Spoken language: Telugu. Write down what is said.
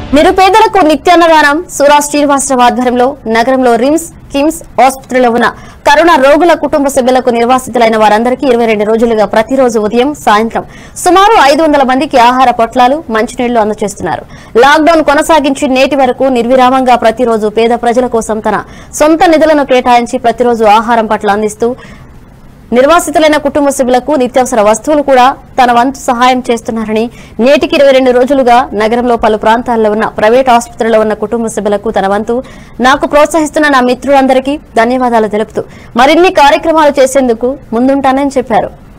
నిరుపేదలకు నిత్యాన్నదానం సూరా శ్రీనివాసరావు ఆధ్వర్యంలో నగరంలో రిమ్స్ కిమ్స్ ఆసుపత్రిలో ఉన్న కరోనా రోగుల కుటుంబ సభ్యులకు నిర్వాసితులైన వారందరికీ ఇరవై రెండు రోజులుగా ప్రతిరోజు ఉదయం సాయంత్రం సుమారు ఐదు వందల మందికి ఆహార పొట్లాలు మంచినీళ్లు అందజేస్తున్నారు లాక్డౌన్ కొనసాగించి నేటి వరకు నిర్విరామంగా ప్రతిరోజు పేద ప్రజల కోసం తన సొంత నిధులను కేటాయించి ప్రతిరోజు ఆహారం పట్ల అందిస్తూ నిర్వాసితులైన కుటుంబ సభ్యులకు నిత్యావసర వస్తువులు కూడా తన వంతు సహాయం చేస్తున్నారని నేటికి ఇరవై రెండు రోజులుగా నగరంలో పలు ప్రాంతాల్లో ఉన్న ప్రైవేట్ ఆసుపత్రిలో ఉన్న కుటుంబ సభ్యులకు తన వంతు నాకు ప్రోత్సహిస్తున్న నా మిత్రులందరికీ ధన్యవాదాలు తెలుపుతూ మరిన్ని కార్యక్రమాలు చేసేందుకు ముందుంటానని చెప్పారు